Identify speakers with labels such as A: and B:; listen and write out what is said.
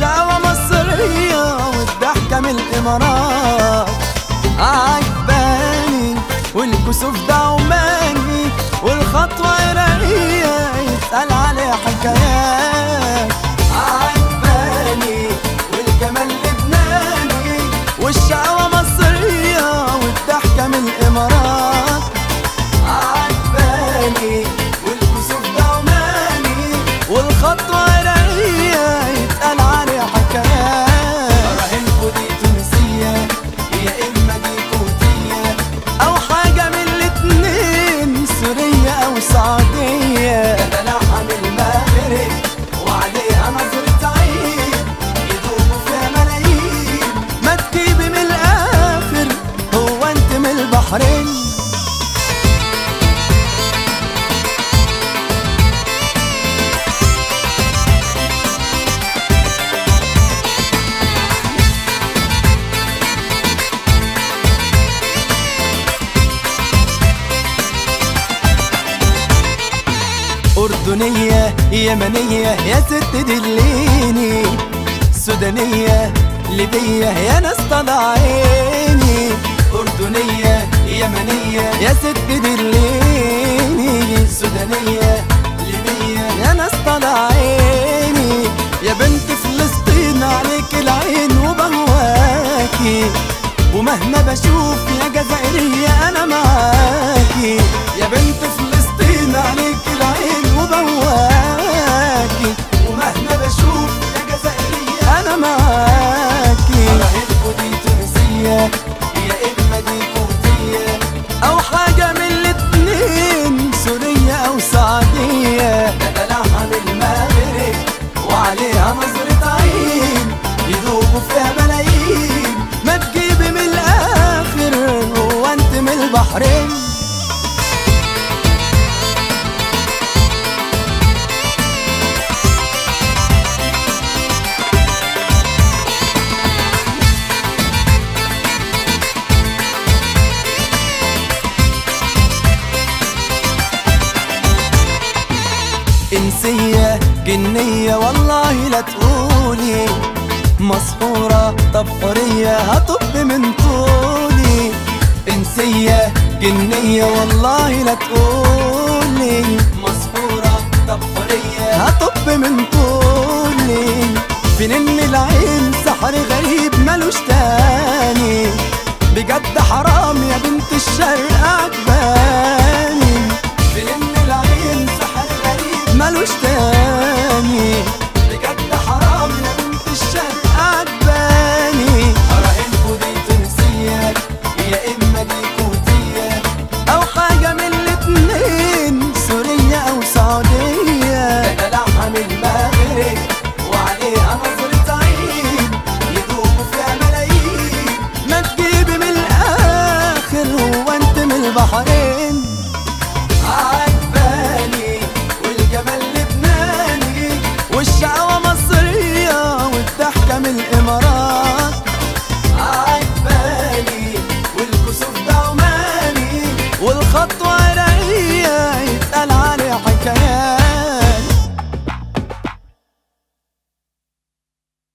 A: والشقاوة مصرية والضحكة من الإمارات عجباني والكسوف ده عماني والخطوة عراقية يتقال عليها حكايات عجباني والجمال لبناني والشقاوة مصرية والضحكة من الإمارات عجباني والكسوف ده عماني والخطوة عراقية يتقال عليها حكايات أراهنكوا دي تونسية يا إما دي كويتية أو حاجة من الاتنين سورية أو سعودية ده دلعها من المغرب وعليها نظرة عين يدوبوا فيها ملايين ما تجيبي من الآخر هو أنت من البحرين أردنية يمنية يا ست دليني سودانية ليبية يا ناس طلع عيني أردنية يمنية يا ست دليني سودانية ليبية يا ناس طلع عيني يا بنت فلسطين عليك العين وبهواكي ومهما بشوف يا جزائرية أنا معاكي يا بنت فلسطين عليك العين وبواكي ومهما بشوف يا جزائرية أنا معاكي أراهنكوا دي تونسية يا إما دي كويتية أو حاجة من الاتنين سورية أو سعودية ده دلعها من المغرب وعليها نظرة عين يدوبوا فيها ملايين ما تجيبي من الآخر هو أنت من البحرين إنسية جنية والله لا تقولي مسحورة طب حرية هطب من طولي إنسية جنية والله لا تقولي مسحورة طب حرية هطب من طولي بنن العين سحر غريب ملوش تاني بجد حرام يا بنت الشرق عجباني بنن العين سحر غريب ملوش تاني بجد حرام يا بنت الشرق عجباني أراهنكوا دي تونسية يا إما دي كويتية أو حاجة من الاتنين سورية أو سعودية ده دلعها من المغرب وعليها نظرة عين يدوبوا فيها ملايين ما تجيبي من الآخر هو أنت من البحرين عجباني والجمال لبناني والشقاوة مصرية والضحكة من الإمارات عجباني والكسوف ده عماني والخطوة عراقية يتقال عليها حكايات